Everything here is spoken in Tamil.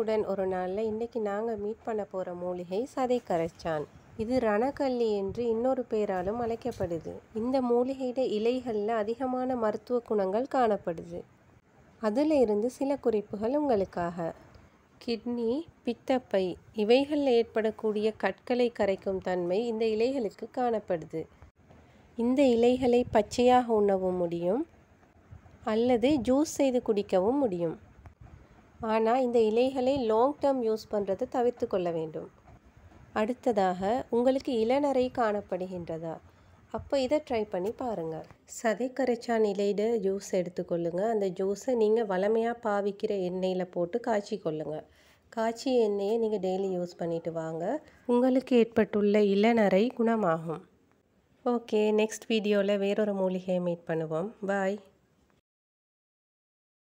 ஃபேமிலியுடன் ஒரு நாளில் இன்றைக்கி நாங்கள் மீட் பண்ண போகிற மூலிகை சதை கரைச்சான் இது ரணக்கல்லி என்று இன்னொரு பேராலும் அழைக்கப்படுது இந்த மூலிகையோட இலைகளில் அதிகமான மருத்துவ குணங்கள் காணப்படுது அதில் இருந்து சில குறிப்புகள் உங்களுக்காக கிட்னி பித்தப்பை இவைகளில் ஏற்படக்கூடிய கற்களை கரைக்கும் தன்மை இந்த இலைகளுக்கு காணப்படுது இந்த இலைகளை பச்சையாக உண்ணவும் முடியும் அல்லது ஜூஸ் செய்து குடிக்கவும் முடியும் ஆனால் இந்த இலைகளை லாங் டேர்ம் யூஸ் பண்ணுறதை தவிர்த்து கொள்ள வேண்டும் அடுத்ததாக உங்களுக்கு இளநரை காணப்படுகின்றதா அப்போ இதை ட்ரை பண்ணி பாருங்கள் சதை கரைச்சான் இலையிட ஜூஸ் எடுத்துக்கொள்ளுங்க அந்த ஜூஸை நீங்கள் வளமையாக பாவிக்கிற எண்ணெயில் போட்டு காய்ச்சி கொள்ளுங்கள் காய்ச்சிய எண்ணெயை நீங்கள் டெய்லி யூஸ் பண்ணிட்டு வாங்க உங்களுக்கு ஏற்பட்டுள்ள இளநரை குணமாகும் ஓகே நெக்ஸ்ட் வீடியோவில் வேறொரு மூலிகையை மீட் பண்ணுவோம் பாய்